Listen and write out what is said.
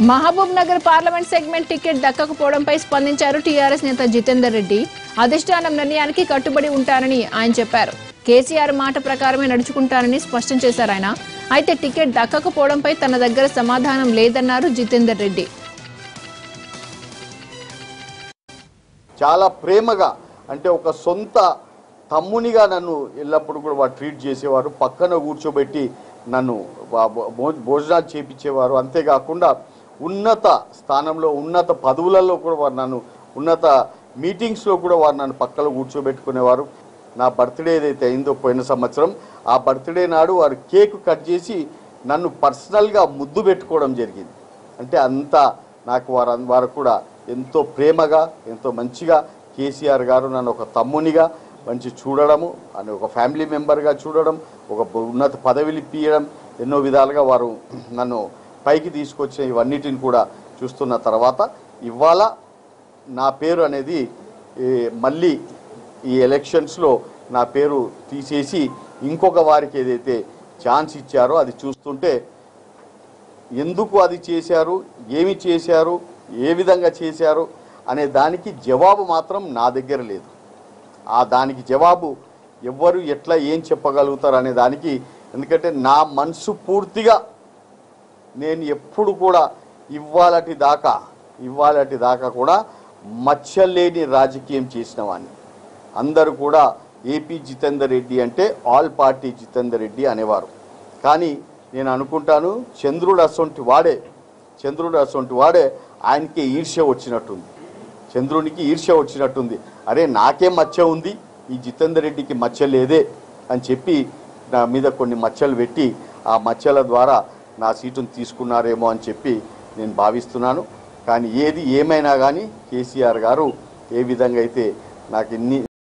Mahabub Nagar parliament segment ticket దక్కకపోవడంపై స్పందించారు TRS నేత జితేందర్ రెడ్డి అధిష్టానం నిర్ణయానికి కట్టుబడి ఉంటారని ఆయన చెప్పారు కేసీఆర్ మాట ప్రకారమే నడుచుకుంటారని స్పష్టం చేశారు ఆయన అయితే టికెట్ దక్కకపోవడంపై తన దగ్గర సమాధానం లేదన్నారు జితేందర్ రెడ్డి చాలా ప్రేమగా అంటే ఒక సొంత తమ్మునిగా నన్ను ఎల్లప్పుడూ కూడా వారు ట్రీట్ చేసేవారు పక్కన కూర్చోబెట్టి నన్ను వా- భో- భోజనాలు చేపించేవారు అంతేకాకుండా ఉన్నత స్థానంలో ఉన్నత పదవులలో కూడా వారు నన్ను ఉన్నత మీటింగ్స్లో కూడా వారు నన్ను పక్కన కూర్చోబెట్టుకునేవారు నా బర్త్డే ఏదైతే అయిందో పోయిన సంవత్సరం ఆ బర్త్డే నాడు వారు కేక్ కట్ చేసి నన్ను పర్సనల్గా ముద్దు పెట్టుకోవడం జరిగింది అంటే అంత నాకు వారు వారు కూడా ఎంతో ప్రేమగా ఎంతో మంచిగా కేసీఆర్ గారు నన్ను ఒక తమ్మునిగా మంచి చూడడము అని ఒక ఫ్యామిలీ మెంబర్గా చూడడం ఒక ఉన్నత పదవిలు ఇప్పించడం ఎన్నో విధాలుగా వారు నన్ను పైకి తీసుకొచ్చిన ఇవన్నిటిని కూడా చూస్తున్న తర్వాత ఇవాళ నా పేరు అనేది ఏ, మళ్ళీ ఈ ఎలక్షన్స్లో నా పేరు తీసేసి ఇంకొక వారికి ఏదైతే ఛాన్స్ ఇచ్చారో అది చూస్తుంటే ఎందుకు అది చేశారు ఏమి చేశారు ఏ విధంగా చేశారు అనే దానికి జవాబు మాత్రం నా దగ్గర లేదు ఆ దానికి జవాబు ఎవ్వరు ఎట్లా ఏం చెప్పగలుగుతారు అనే దానికి ఎందుకంటే నా మనసు పూర్తిగా నేను ఎప్పుడు కూడా ఇవ్వాలటి దాకా ఇవ్వాలటి దాకా కూడా మచ్చలేని రాజకీయం చేసిన వాడిని అందరూ కూడా ఏపీ జితేందర్ రెడ్డి అంటే ఆల్ పార్టీ జితేందర్ రెడ్డి అనేవారు కానీ నేను అనుకుంటాను చంద్రుడు అసొంటి వాడే చంద్రుడు అసొంటి వాడే ఆయనకి ఈర్ష్య వచ్చినట్టుంది చంద్రునికి ఈర్ష్య వచ్చినట్టుంది అరే నాకే మచ్చ ఉంది ఈ జితేందర్ రెడ్డికి మచ్చ లేదే అని చెప్పి నా మీద కొన్ని మచ్చలు పెట్టి ఆ మచ్చల ద్వారా నా సీటును తీసుకున్నారేమో అని చెప్పి నేను భావిస్తున్నాను కానీ ఏది ఏమైనా కానీ కేసీఆర్ గారు ఏ విధంగా అయితే నాకు ఇన్ని